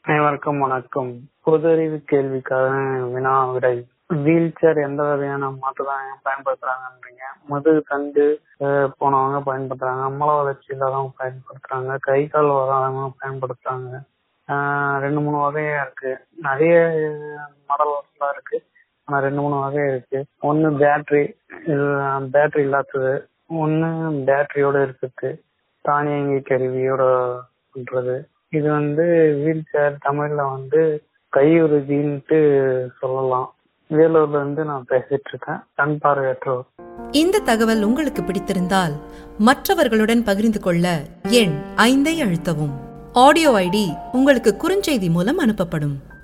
அனைவருக்கும் வணக்கம் பொது அறிவு கேள்விக்கான வினா விடை வீல் சேர் எந்த வகையான மாற்றுதான் பயன்படுத்துறாங்கன்றீங்க முதுகு தண்டு அஹ், போனவங்க பயன்படுத்துறாங்க அம்மல வளர்ச்சி இல்லாதவங்க பயன்படுத்துறாங்க கை கால் வராதவங்க பயன்படுத்துறாங்க ஆஹ், ரெண்டு மூணு வகையா இருக்கு நிறைய மாடல்ஸ்லாம் இருக்கு ஆனா ரெண்டு மூணு வகை இருக்கு ஒன்னு பேட்டரி பேட்டரி இல்லாதது ஒன்னு பேட்டரியோட இருக்குது தானியங்கி கருவியோட பண்றது இது வந்து வீல் சேர் தமிழ்ல வந்து கையுறுதின்ட்டு சொல்லலாம் வேலூர்ல இருந்து நான் பேசிட்டு இருக்கேன் கண் பார்வையற்றோர் இந்த தகவல் உங்களுக்கு பிடித்திருந்தால் மற்றவர்களுடன் பகிர்ந்து கொள்ள எண் ஐந்தை அழுத்தவும் ஆடியோ ஐடி உங்களுக்கு குறுஞ்செய்தி மூலம் அனுப்பப்படும்